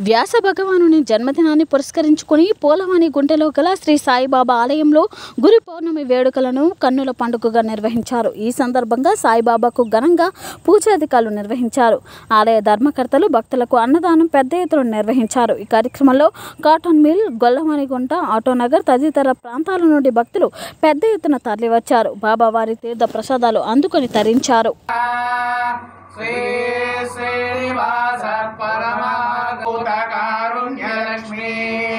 వ్యాస భగవానుని జన్మదినాన్ని పురస్కరించుకుని పోలవాని గుంటెలో గల శ్రీ సాయిబాబా ఆలయంలో గురు పౌర్ణమి వేడుకలను కన్నుల పండుగగా నిర్వహించారు ఈ సందర్భంగా సాయిబాబాకు ఘనంగా పూజాధికారులు నిర్వహించారు ఆలయ ధర్మకర్తలు భక్తులకు అన్నదానం పెద్ద ఎత్తున నిర్వహించారు ఈ కార్యక్రమంలో కాటన్ మిల్ గొల్లవానిగుంట ఆటోనగర్ తదితర ప్రాంతాల నుండి భక్తులు పెద్ద ఎత్తున తరలివచ్చారు బాబావారి తీర్థ ప్రసాదాలు అందుకొని తరించారు శ్రీ శ్రీనివాస పరమాగోతకారుణ్యలక్ష్మీ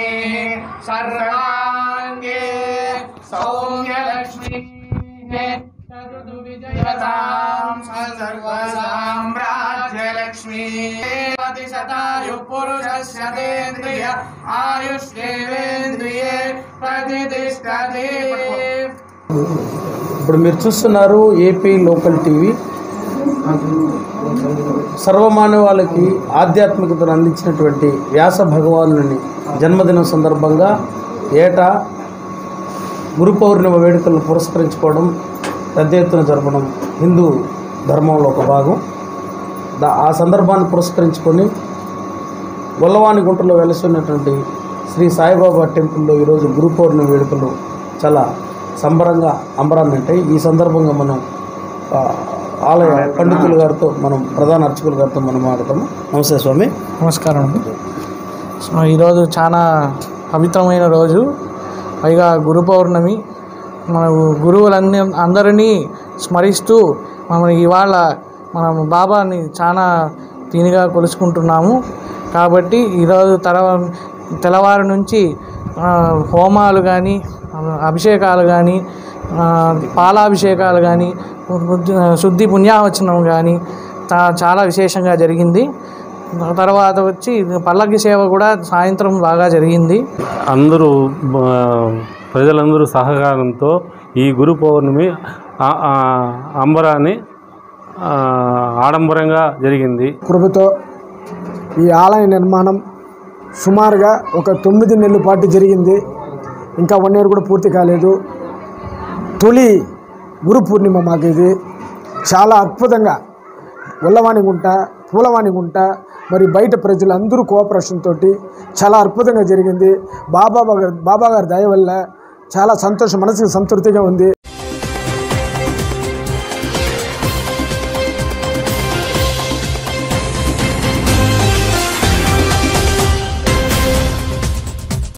సర్వాంగే సౌమ్యలక్ష్మీ చతుర్దు విజయతాం సర్వసామ్రాజ్యలక్ష్మీ ప్రతిశతాయు పురుషస్య తేంద్రియ ఆయుష్యేంద్రియే ప్రతిష్టతే ఇప్పుడు మీరు చూస్తున్నారు ఏపీ లోకల్ టీవీ సర్వమానవాళికి ఆధ్యాత్మికతను అందించినటువంటి వ్యాస భగవానుని జన్మదినం సందర్భంగా ఏటా గురు పౌర్ణిమ వేడుకలను పురస్కరించుకోవడం పెద్ద ఎత్తున జరపడం హిందూ ధర్మంలో ఒక భాగం దా- ఆ సందర్భాన్ని పురస్కరించుకొని గొల్లవాని గుంటలో వెలసినటువంటి శ్రీ సాయిబాబా టెంపుల్లో ఈరోజు గురు పౌర్ణమి వేడుకలు చాలా సంబరంగా అంబరాన్ని ఉంటాయి ఈ సందర్భంగా మనం ఆ, ఆలయ పండితుల గారితో మనం ప్రధాన అర్చకుల గారితో మనం మాట్లాడతాము నమస్తే స్వామి నమస్కారం అండి సో ఈరోజు చాలా పవిత్రమైన రోజు పైగా గురు పౌర్ణమి మన గురువులన్నీ అందరినీ స్మరిస్తూ మనం ఇవాళ మనం బాబాని చాలా దీనిగా కొలుసుకుంటున్నాము కాబట్టి ఈరోజు తర తెల్లవారు నుంచి ఆ, హోమాలు కానీ అభిషేకాలు కానీ ఆ, పాలాభిషేకాలు కానీ శుద్ధి పుణ్యావచనం కానీ చా- చాలా విశేషంగా జరిగింది తర్వాత వచ్చి పల్లకి సేవ కూడా సాయంత్రం బాగా జరిగింది అందరూ బ- ప్రజలందరూ సహకారంతో ఈ గురు పౌర్ణమి ఆ- ఆ అంబరాన్ని ఆ, ఆడంబరంగా జరిగింది కృపతో ఈ ఆలయ నిర్మాణం సుమారుగా ఒక తొమ్మిది నెలల పాటు జరిగింది ఇంకా వన్ ఇయర్ కూడా పూర్తి కాలేదు తొలి గురు పూర్ణిమ మాకు ఇది చాలా అద్భుతంగా ఉల్లవాణిగుంట పూలవాణిగుంట మరి బయట ప్రజలందరూ కోఆపరేషన్ తోటి చాలా అద్భుతంగా జరిగింది బాబా గారి బాబా గారి దయ వల్ల చాలా సంతోషం మనసుకు సంతృప్తిగా ఉంది